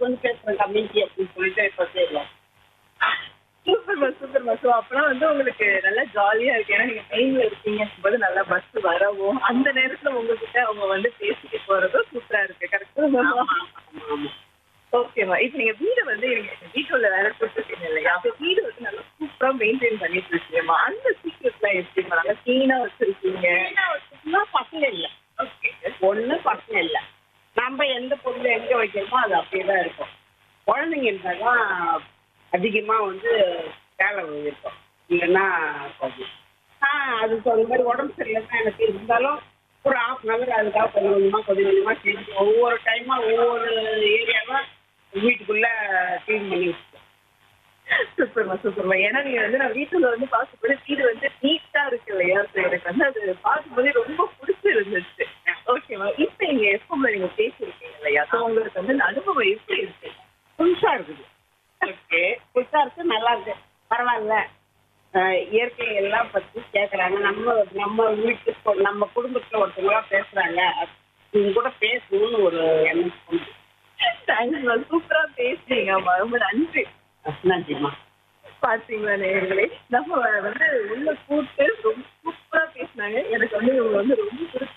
நாளைக்கு வந்து பேசுறேன் கம்மிக்கு அப்படின்னு சொல்லிட்டு இப்ப செய்யலாம் சூப்பர்மா சூப்பர்மா ஸோ அப்பெல்லாம் வந்து உங்களுக்கு நல்லா ஜாலியா இருக்கு ஏன்னா நீங்க மெயின்ல இருக்கீங்க போது நல்லா பஸ் வரவும் அந்த நேரத்துல உங்ககிட்ட அவங்க வந்து பேசிட்டு போறதும் சூப்பரா இருக்கு கரெக்டா ஓகேம்மா இப்போ நீங்க வீடு வந்து நீங்க வீட்டுல வேலை கொடுத்துருக்கீங்க இல்லையா அப்போ வீடு வந்து நல்லா சூப்பரா மெயின்டைன் பண்ணிட்டு இருக்கீங்கம்மா அந்த சீக்கிரட்லாம் எப்படி நல்லா கிளீனா வச்சிருக்கீங்க வச்சுக்கணும் பசங்க இல்ல ஒண்ணு பசங்க இல்ல நம்ம எந்த பொருள் எங்க வைக்கிறோமோ அது அப்படியே தான் இருக்கும் குழந்தைங்க இருந்தாதான் அதிகமா வந்து வேலை இருக்கும் இல்லைன்னா கொஞ்சம் ஆ அது அந்த மாதிரி உடம்பு சரியில்லைன்னா எனக்கு இருந்தாலும் ஒரு ஹாஃப் அன் ஹவர் அதுக்காக கொஞ்சம் கொஞ்சமா கொஞ்சம் கொஞ்சமா செஞ்சு ஒவ்வொரு டைமா ஒவ்வொரு ஏரியாவா வீட்டுக்குள்ள க்ளீன் பண்ணி வச்சுக்கோம் சூப்பர்மா சூப்பர்மா ஏன்னா நீங்க வந்து நான் வீட்டுல வந்து பார்க்கும்போது வீடு வந்து நீட்டா இருக்கு இல்லையா ஸோ எனக்கு வந்து அது பார்க்கும்போது ரொம்ப பிடிச்சிருந்துச்சு ஓகேவா இப்போ நீங்க எஃப்எம்ல நீங்க பேசியிருக்கீங்க இல்லையா ஸோ உங்களுக்கு வந்து இந்த அனுபவம் எப்படி இருக்கு புதுசா இருக்குது ஓகே புதுசா இருக்கு நல்லா இருக்கு பரவாயில்ல அஹ் இயற்கை எல்லாம் பத்தி கேக்குறாங்க நம்ம நம்ம வீட்டுக்கு நம்ம குடும்பத்துல ஒருத்தவங்களா பேசுறாங்க இவங்க கூட பேசணும்னு ஒரு எண்ணம் தோணுது. தேங்க்ஸ்மா சூப்பரா பேசுறீங்கம்மா ரொம்ப நன்றி நன்றிம்மா பாத்தீங்களா நேயர்களே நம்ம வந்து உள்ள கூப்பிட்டு ரொம்ப சூப்பரா பேசினாங்க எனக்கு வந்து இவங்க வந்து ரொம்ப பிடிச்ச